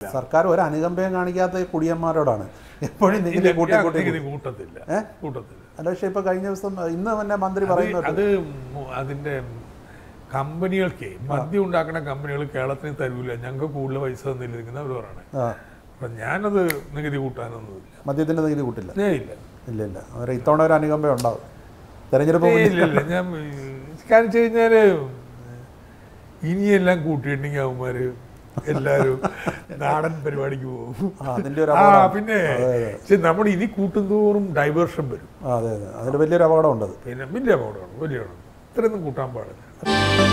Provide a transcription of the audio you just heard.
സർക്കാർ ഒരു അനുകമ്പയും കാണിക്കാത്ത ഈ കുടിയന്മാരോടാണ് എപ്പോഴും നികുതി ഇല്ല, കൂട്ടി ഞാൻ കൂട്ടി നികുതി കൂട്ടത്തില്ല ഏ? കൂട്ടത്തില്ല അല്ല പക്ഷേ ഇപ്പൊ കഴിഞ്ഞ ദിവസം ഇന്ന് തന്നെ മന്ത്രി അത് പറയുന്നത് അത് മു- അതിന്റെ കമ്പനികൾക്ക് മദ്യം ഉണ്ടാക്കുന്ന കമ്പനികൾ കേരളത്തിന് തരൂല ഞങ്ങൾക്ക് കൂടുതൽ പൈസ തന്നിരിക്കുന്ന അവർ പറയണേ ആ അപ്പൊ ഞാനത് നികുതി കൂട്ടാനൊന്നുമില്ല മദ്യത്തിന്റെ നികുതി കൂട്ടില്ല ഏ ഇല്ല ഇല്ല ഇല്ല അന്നേരം ഇത്തവണ ഒരു അനുകമ്പ ഉണ്ടാവും തെരഞ്ഞെടുപ്പ് ഏയ് മുന്നിൽ ഇല്ല ഇല്ല ഞാൻ കാരണം വെച്ച് കഴിഞ്ഞാല് ഇനിയെല്ലാം കൂട്ടിയിട്ടുണ്ടെങ്കിൽ അവന്മാര് എല്ലാരും നാടൻ പരിപാടിക്ക് പോകും ആ, അതിന്റെ ഒരു ആ അപകടം പിന്നെ പക്ഷെ നമ്മൾ ഇനി കൂട്ടുന്തോറും ഡൈവേർഷൻ വരും ആ, അതെ അതെ അതിൽ വലിയൊരു അപകടമുണ്ട് അത് പിന്നെ വലിയ അപകടമാണ് വലിയ അപകടം ഇത്രയൊന്നും കൂട്ടാൻ പാടില്ല